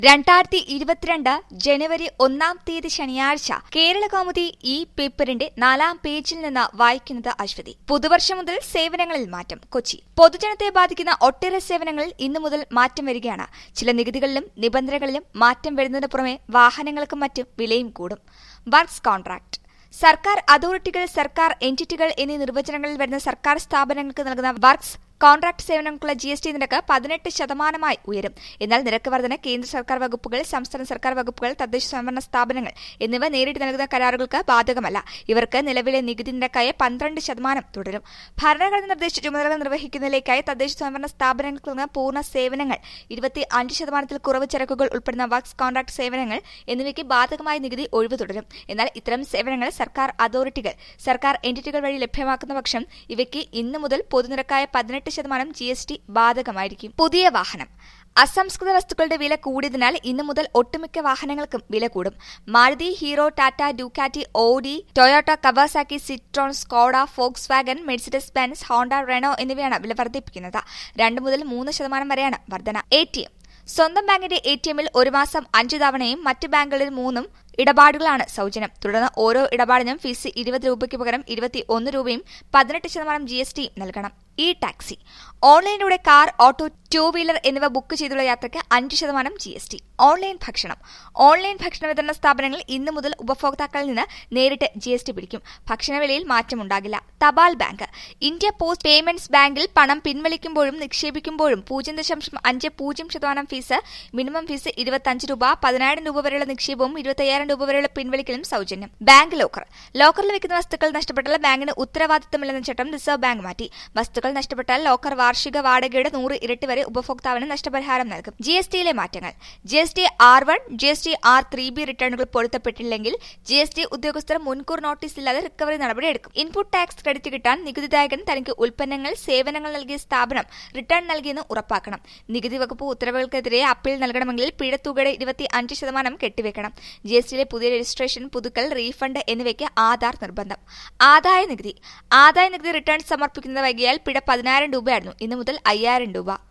രണ്ടായിരത്തി ഇരുപത്തിരണ്ട് ജനുവരി ഒന്നാം തീയതി ശനിയാഴ്ച കേരള കൗമുദി ഈ പേപ്പറിന്റെ നാലാം പേജിൽ നിന്ന് വായിക്കുന്നത് അശ്വതി പുതുവർഷം മുതൽ സേവനങ്ങളിൽ മാറ്റം കൊച്ചി പൊതുജനത്തെ ബാധിക്കുന്ന ഒട്ടേറെ സേവനങ്ങളിൽ ഇന്നു മുതൽ മാറ്റം വരികയാണ് ചില നികുതികളിലും നിബന്ധനകളിലും മാറ്റം വരുന്നതിന് പുറമെ വാഹനങ്ങൾക്കും മറ്റും വിലയും കൂടും വർക്ക്സ് കോൺട്രാക്ട് സർക്കാർ അതോറിറ്റികൾ സർക്കാർ എന്റിറ്റികൾ എന്നീ നിർവചനങ്ങളിൽ വരുന്ന സർക്കാർ സ്ഥാപനങ്ങൾക്ക് നൽകുന്ന വർക്ക്സ് കോൺട്രാക്ട് സേവനങ്ങൾക്കുള്ള ജി എസ് ടി നിരക്ക് പതിനെട്ട് ശതമാനമായി ഉയരും എന്നാൽ നിരക്ക് വർധന കേന്ദ്ര സർക്കാർ വകുപ്പുകൾ സംസ്ഥാന സർക്കാർ വകുപ്പുകൾ തദ്ദേശ സ്വയംഭരണ സ്ഥാപനങ്ങൾ എന്നിവ നേരിട്ട് നൽകുന്ന കരാറുകൾക്ക് ബാധകമല്ല ഇവർക്ക് നിലവിലെ നികുതി നിരക്കായ പന്ത്രണ്ട് ശതമാനം തുടരും ഭരണഘടന നിർദ്ദേശിച്ച ചുമതലകൾ നിർവഹിക്കുന്നതിലേക്കായി തദ്ദേശ സ്വയംഭരണ സ്ഥാപനങ്ങൾക്ക് നൽകുന്ന പൂർണ്ണ സേവനങ്ങൾ ഇരുപത്തി അഞ്ച് ശതമാനത്തിൽ കുറവ് ചരക്കുകൾ ഉൾപ്പെടുന്ന വർക്ക്സ് കോൺട്രാക്ട് സേവനങ്ങൾ എന്നിവയ്ക്ക് ബാധകമായ നികുതി ഒഴിവ് തുടരും എന്നാൽ ഇത്തരം സേവനങ്ങൾ സർക്കാർ അതോറിറ്റികൾ സർക്കാർ എന്റിറ്റികൾ വഴി ലഭ്യമാക്കുന്ന പക്ഷം ഇവയ്ക്ക് ഇന്നു മുതൽ പൊതുനിരക്കായ പതിനെട്ട് ശതമാനം ജി എസ് ടി ബാധകമായിരിക്കും പുതിയ വാഹനം അസംസ്കൃത വസ്തുക്കളുടെ വില കൂടിയതിനാൽ ഇന്നു മുതൽ ഒട്ടുമിക്ക വാഹനങ്ങൾക്കും വില കൂടും Maruti Hero Tata Ducati Audi Toyota Kawasaki Citroen Skoda Volkswagen Mercedes Benz Honda Renault എന്നിവയാണ് വില വർദ്ധിപ്പിക്കുന്നത് രണ്ട് മുതൽ മൂന്ന് ശതമാനം വരെയാണ് വർധന എ ടി എം സ്വന്തം ബാങ്കിന്റെ എ ടി എമ്മിൽ ഒരു മാസം അഞ്ച് തവണയും മറ്റ് ബാങ്കുകളിൽ മൂന്നും ഇടപാടുകളാണ് സൗജന്യം തുടർന്ന് ഓരോ ഇടപാടിനും ഫീസ് ഇരുപത് രൂപയ്ക്ക് പകരം ഇരുപത്തി ഒന്ന് രൂപയും പതിനെട്ട് ശതമാനം ജി എസ് ടി നൽകണം ഇ ടാക്സി ഓൺലൈനിലൂടെ കാർ ഓട്ടോ ടൂ വീലർ എന്നിവ ബുക്ക് ചെയ്തുള്ള യാത്രയ്ക്ക് അഞ്ച് ശതമാനം ജി എസ് ടി ഓൺലൈൻ ഭക്ഷണം ഓൺലൈൻ ഭക്ഷണ വിതരണ സ്ഥാപനങ്ങൾ ഇന്നു മുതൽ ഉപഭോക്താക്കളിൽ നിന്ന് നേരിട്ട് ജി എസ് ടി പിടിക്കും ഭക്ഷണവിലയിൽ മാറ്റമുണ്ടാകില്ല തപാൽ ബാങ്ക് ഇന്ത്യ പോസ്റ്റ് പേയ്മെന്റ്സ് ബാങ്കിൽ പണം പിൻവലിക്കുമ്പോഴും നിക്ഷേപിക്കുമ്പോഴും പൂജ്യം ദശാംശം അഞ്ച് പൂജ്യം ശതമാനം ഫീസ് മിനിമം ഫീസ് ഇരുപത്തഞ്ച് രൂപ പതിനായിരം രൂപ വരെയുള്ള നിക്ഷേപവും ഇരുപത്തയ്യായിരം രൂപ വരെയുള്ള പിൻവലിക്കലും സൗജന്യം ബാങ്ക് ലോക്കർ ലോക്കറിൽ വെക്കുന്ന വസ്തുക്കൾ നഷ്ടപ്പെട്ടാൽ ബാങ്കിന് ഉത്തരവാദിത്തമില്ലെന്ന ചട്ടം റിസർവ് ബാങ്ക് മാറ്റി വസ്തുക്കൾ നഷ്ടപ്പെട്ടാൽ ലോക്കർ വാർഷിക വാടകയുടെ നൂറ് ഇരട്ടി വരെ ഉപഭോക്താവിന് നഷ്ടപരിഹാരം നൽകും ജി എസ് ടിയിലെ മാറ്റങ്ങൾ G S T R one G S T R three B റിട്ടേണുകൾ പൊരുത്തപ്പെട്ടില്ലെങ്കിൽ ജി എസ് ടി ഉദ്യോഗസ്ഥർ മുൻകൂർ നോട്ടീസ് ഇല്ലാതെ റിക്കവറി നടപടി എടുക്കും ഇൻപുട്ട് ടാക്സ് ക്രെഡിറ്റ് കിട്ടാൻ നികുതിദായകൻ തനിക്ക് ഉൽപ്പന്നങ്ങൾ സേവനങ്ങൾ നൽകിയ സ്ഥാപനം റിട്ടേൺ നൽകിയെന്ന് ഉറപ്പാക്കണം നികുതി വകുപ്പ് ഉത്തരവുകൾക്കെതിരെ അപ്പീൽ നൽകണമെങ്കിൽ പിഴത്തുകയുടെ ഇരുപത്തി അഞ്ച് ശതമാനം കെട്ടിവെക്കണം ജി എസ് ടിയിലെ പുതിയ രജിസ്ട്രേഷൻ പുതുക്കൽ റീഫണ്ട് എന്നിവയ്ക്ക് ആധാർ നിർബന്ധം ആദായ നികുതി ആദായ നികുതി റിട്ടേൺ സമർപ്പിക്കുന്നത് വൈകിയാൽ പിഴ പതിനായിരം രൂപയായിരുന്നു ഇന്നു മുതൽ അയ്യായിരം രൂപ